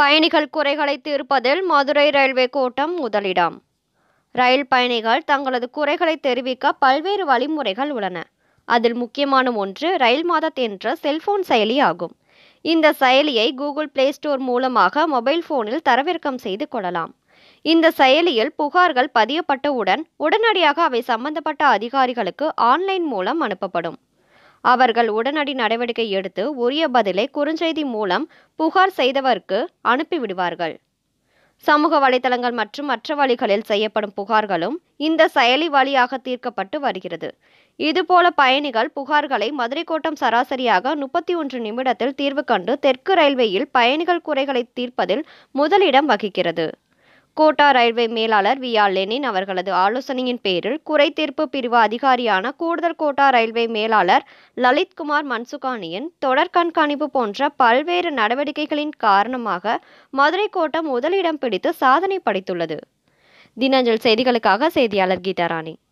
பயணிகள் குறைகளை தீர்ப்பதில் மதுரை ரயில்வே கோட்டம் முதலிடம் ரயில் பயணிகள் தங்களது குறைகளை தெரிவிக்க பல்வேறு வழிமுறைகள் உள்ளன அதில் முக்கியமான ஒன்று ரயில் மாதத் என்ற செல்போன் செயலி ஆகும் இந்த செயலியை கூகுள் பிளே ஸ்டோர் மூலமாக மொபைல் போனில் தரவிறக்கம் செய்து கொள்ளலாம் இந்த செயலியில் புகார்கள் பதியப்பட்டவுடன் உடனடியாக அவை சம்பந்தப்பட்ட அதிகாரிகளுக்கு ஆன்லைன் மூலம் அனுப்பப்படும் அவர்கள் உடனடி நடவடிக்கை எடுத்து உரிய பதிலை குறுஞ்செய்தி மூலம் புகார் செய்தவருக்கு அனுப்பிவிடுவார்கள் சமூக வலைதளங்கள் மற்றும் மற்ற வழிகளில் செய்யப்படும் புகார்களும் இந்த செயலி வழியாக தீர்க்கப்பட்டு வருகிறது இதுபோல பயணிகள் புகார்களை மதுரை கோட்டம் சராசரியாக முப்பத்தி ஒன்று நிமிடத்தில் தீர்வு கண்டு தெற்கு ரயில்வேயில் பயணிகள் குறைகளை தீர்ப்பதில் முதலிடம் வகிக்கிறது கோட்டா ரயில்வே மேலாளர் வி ஆர் லெனின் அவர்களது ஆலோசனையின் பேரில் குறை தீர்ப்பு பிரிவு அதிகாரியான கூடுதல் கோட்டா ரயில்வே மேலாளர் லலித்குமார் மன்சுகானியின் தொடர் கண்காணிப்பு போன்ற பல்வேறு நடவடிக்கைகளின் காரணமாக மதுரை கோட்டம் முதலிடம் பிடித்து சாதனை படைத்துள்ளது தினஞ்சல் செய்திகளுக்காக செய்தியாளர் கீதாராணி